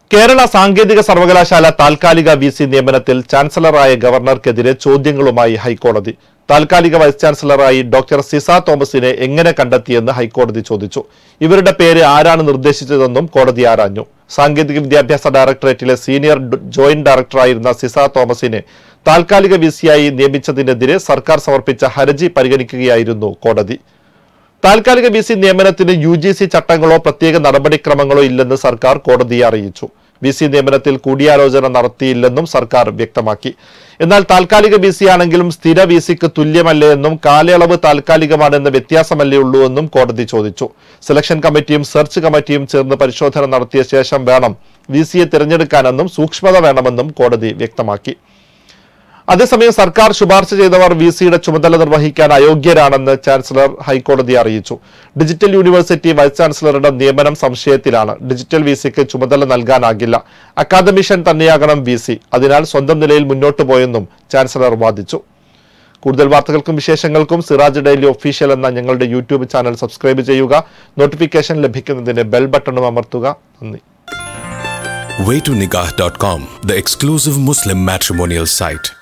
കേരള സാങ്കേതിക സർവകലാശാല താൽക്കാലിക വി സി നിയമനത്തിൽ ചാൻസലറായ ഗവർണർക്കെതിരെ ചോദ്യങ്ങളുമായി ഹൈക്കോടതി താൽക്കാലിക വൈസ് ചാൻസലറായി ഡോക്ടർ സിസ തോമസിനെ എങ്ങനെ കണ്ടെത്തിയെന്ന് ഹൈക്കോടതി ചോദിച്ചു ഇവരുടെ പേര് ആരാണ് നിർദ്ദേശിച്ചതെന്നും കോടതി ആരാഞ്ഞു സാങ്കേതിക വിദ്യാഭ്യാസ ഡയറക്ടറേറ്റിലെ സീനിയർ ഡ- ജോയിന്റ് ഡയറക്ടറായിരുന്ന സിസ തോമസിനെ താൽക്കാലിക വി സിയായി നിയമിച്ചതിനെതിരെ സർക്കാർ സമർപ്പിച്ച ഹർജി പരിഗണിക്കുകയായിരുന്നു കോടതി താൽക്കാലിക ബി സി നിയമനത്തിന് യു ജി സി ചട്ടങ്ങളോ പ്രത്യേക നടപടിക്രമങ്ങളോ ഇല്ലെന്ന് സർക്കാർ കോടതിയെ അറിയിച്ചു ബി സി നിയമനത്തിൽ കൂടിയാലോചന നടത്തിയില്ലെന്നും സർക്കാർ വ്യക്തമാക്കി എന്നാൽ താൽക്കാലിക ബി സി ആണെങ്കിലും സ്ഥിര ബി സിക്ക് തുല്യമല്ലേ എന്നും കാലയളവ് താൽക്കാലികമാണെന്ന് വ്യത്യാസമല്ലേ ഉള്ളൂ എന്നും കോടതി ചോദിച്ചു സെലക്ഷൻ കമ്മിറ്റിയും സെർച്ച് കമ്മിറ്റിയും ചേർന്ന് പരിശോധന നടത്തിയ ശേഷം വേണം വി സിയെ തിരഞ്ഞെടുക്കാനെന്നും സൂക്ഷ്മത വേണമെന്നും കോടതി വ്യക്തമാക്കി അതേസമയം സർക്കാർ ശുപാർശ ചെയ്തവർ വി സിയുടെ ചുമതല നിർവഹിക്കാൻ അയോഗ്യരാണെന്ന് ചാൻസലർ ഹൈക്കോടതിയെ അറിയിച്ചു ഡിജിറ്റൽ യൂണിവേഴ്സിറ്റി വൈസ് ചാൻസലറുടെ നിയമനം സംശയത്തിലാണ് ഡിജിറ്റൽ വി സിക്ക് ചുമതല നൽകാനാകില്ല അക്കാദമിഷ്യൻ തന്നെയാകണം വി സി അതിനാൽ സ്വന്തം നിലയിൽ മുന്നോട്ട് പോയെന്നും ചാൻസലർ വാദിച്ചു കൂടുതൽ വാർത്തകൾക്കും വിശേഷങ്ങൾക്കും സിറാജ് ഡെയിലി ഒഫീഷ്യൽ എന്ന ഞങ്ങളുടെ യൂട്യൂബ് ചാനൽ സബ്സ്ക്രൈബ് ചെയ്യുക നോട്ടിഫിക്കേഷൻ ലഭിക്കുന്നതിന് ബെൽ ബട്ടണും അമർത്തുക നന്ദി waytonikah.com, the exclusive Muslim matrimonial site.